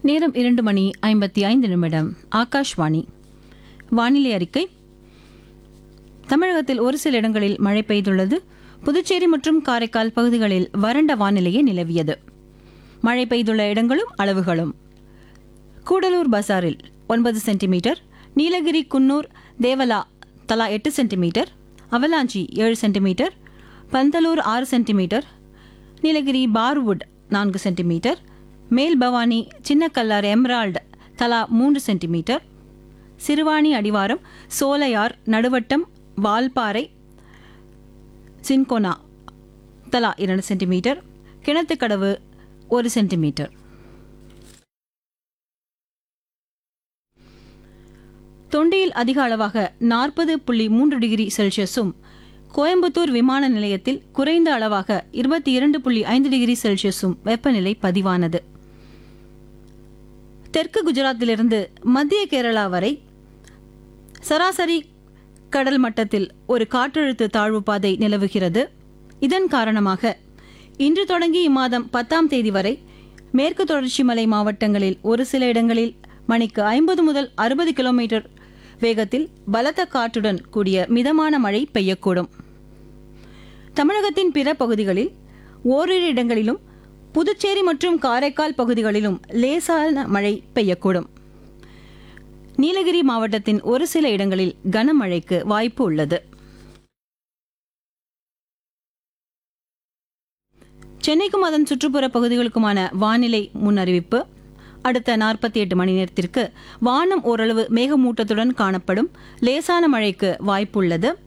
நேரம் இரண்டு மணி ஐம்பத்தி ஐந்து நிமிடம் ஆகாஷ்வாணி வானிலை அறிக்கை தமிழகத்தில் ஒரு சில இடங்களில் மழை பெய்துள்ளது புதுச்சேரி மற்றும் காரைக்கால் பகுதிகளில் வறண்ட வானிலையே நிலவியது மழை பெய்துள்ள இடங்களும் அளவுகளும் கூடலூர் பசாரில் ஒன்பது சென்டிமீட்டர் நீலகிரி குன்னூர் தேவலா தலா எட்டு சென்டிமீட்டர் அவலாஞ்சி ஏழு சென்டிமீட்டர் பந்தலூர் ஆறு சென்டிமீட்டர் நீலகிரி பார்வுட் நான்கு சென்டிமீட்டர் மேல் பவானி சின்னக்கல்லார் எம்ரால்டு தலா மூன்று சென்டிமீட்டர் சிறுவாணி அடிவாரம் சோலையார் நடுவட்டம் வால்பாறை சின்கோனா தலா இரண்டு சென்டிமீட்டர் கிணத்துக்கடவு ஒரு சென்டிமீட்டர் தொண்டியில் அதிக அளவாக நாற்பது புள்ளி மூன்று டிகிரி செல்சியஸும் கோயம்புத்தூர் விமான நிலையத்தில் குறைந்த அளவாக இருபத்தி இரண்டு புள்ளி ஐந்து டிகிரி செல்சியஸும் வெப்பநிலை பதிவானது தெற்கு குஜராத்திலிருந்து மத்திய கேரளா வரை சராசரி கடல் மட்டத்தில் ஒரு காற்றழுத்த தாழ்வு பாதை நிலவுகிறது இதன் காரணமாக இன்று தொடங்கி இம்மாதம் பத்தாம் தேதி வரை மேற்கு தொடர்ச்சி மலை மாவட்டங்களில் ஒரு சில இடங்களில் மணிக்கு ஐம்பது முதல் அறுபது கிலோமீட்டர் வேகத்தில் பலத்த காற்றுடன் கூடிய மிதமான மழை பெய்யக்கூடும் தமிழகத்தின் பிற பகுதிகளில் ஓரிரு இடங்களிலும் புதுச்சேரி மற்றும் காரைக்கால் பகுதிகளிலும் லேசான மழை பெய்யக்கூடும் நீலகிரி மாவட்டத்தின் ஒரு சில இடங்களில் கனமழைக்கு வாய்ப்பு உள்ளது சென்னைக்கும் அதன் சுற்றுப்புற பகுதிகளுக்குமான வானிலை முன்னறிவிப்பு அடுத்த நாற்பத்தி எட்டு மணி நேரத்திற்கு வானம் ஓரளவு மேகமூட்டத்துடன் காணப்படும் லேசான மழைக்கு வாய்ப்புள்ளது